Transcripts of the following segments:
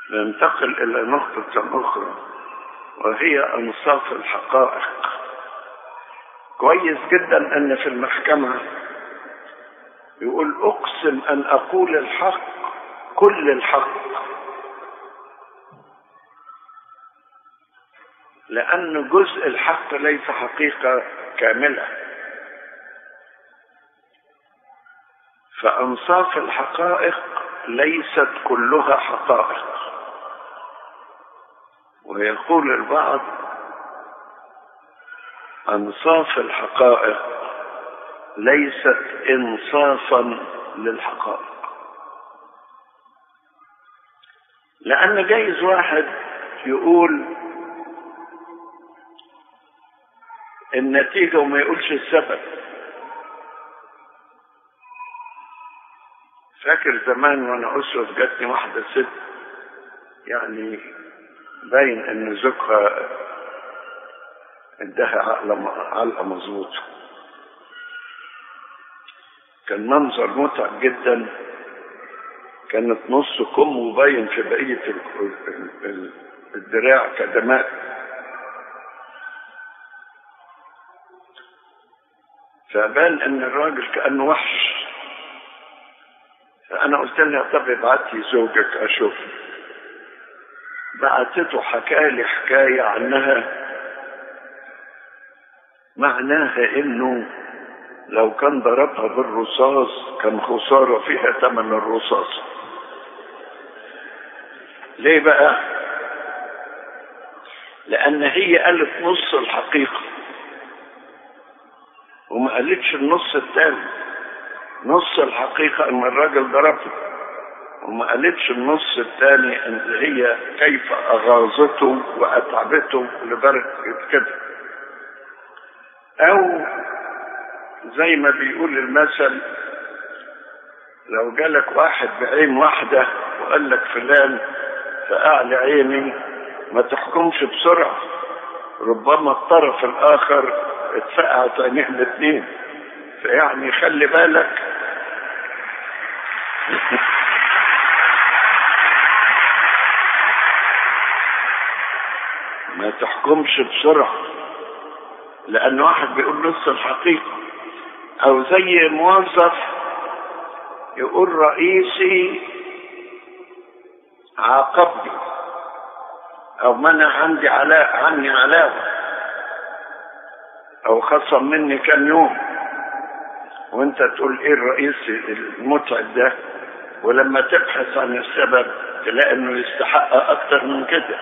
ننتقل إلى نقطة أخرى وهي أنصاف الحقائق كويس جدا أن في المحكمة يقول أقسم أن أقول الحق كل الحق لأن جزء الحق ليس حقيقة كاملة فأنصاف الحقائق ليست كلها حقائق ويقول البعض أنصاف الحقائق ليست إنصافا للحقائق لأن جايز واحد يقول النتيجة وما يقولش السبب فاكر زمان وانا اسرف جاتني واحدة ست يعني باين ان زوجها اداها عقلة علقة مظبوطة كان منظر متعب جدا كانت نص كم وباين في بقية الدراع كدمات فبان ان الراجل كانه وحش فانا قلت لها طب ابعتي زوجك اشوف بعتته حكالي حكايه عنها معناها انه لو كان ضربها بالرصاص كان خساره فيها ثمن الرصاص ليه بقى لان هي قالت نص الحقيقه وما قالتش النص الثاني نص الحقيقة ان الراجل ضربه وما قالتش النص الثاني ان هي كيف اغاظته واتعبته لدرجة كده او زي ما بيقول المثل لو جالك واحد بعين واحدة وقال لك فلان فأعلى عيني ما تحكمش بسرعة ربما الطرف الآخر اتفقعت عينيه الاثنين فيعني خلي بالك ما تحكمش بسرعة لأن واحد بيقول نص الحقيقة أو زي موظف يقول رئيسي عاقبني أو منع عندي علاء عني علاوة او خصم مني كام يوم وانت تقول ايه الرئيس المتعب ده ولما تبحث عن السبب تلاقي انه يستحق اكتر من كده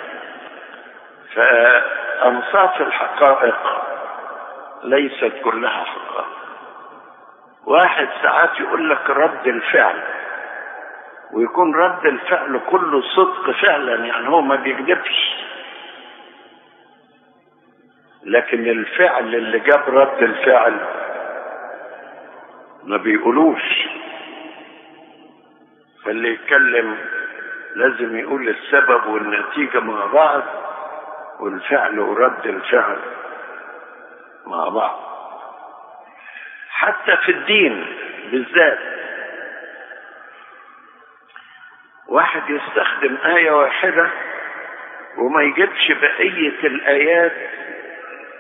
فانصاف الحقائق ليست كلها حقائق واحد ساعات يقول لك رد الفعل ويكون رد الفعل كله صدق فعلا يعني هو ما بيكذبش لكن الفعل اللي جاب رد الفعل ما بيقولوش فاللي يتكلم لازم يقول السبب والنتيجة مع بعض والفعل ورد الفعل مع بعض حتى في الدين بالذات واحد يستخدم آية واحدة وما يجيبش بقية الآيات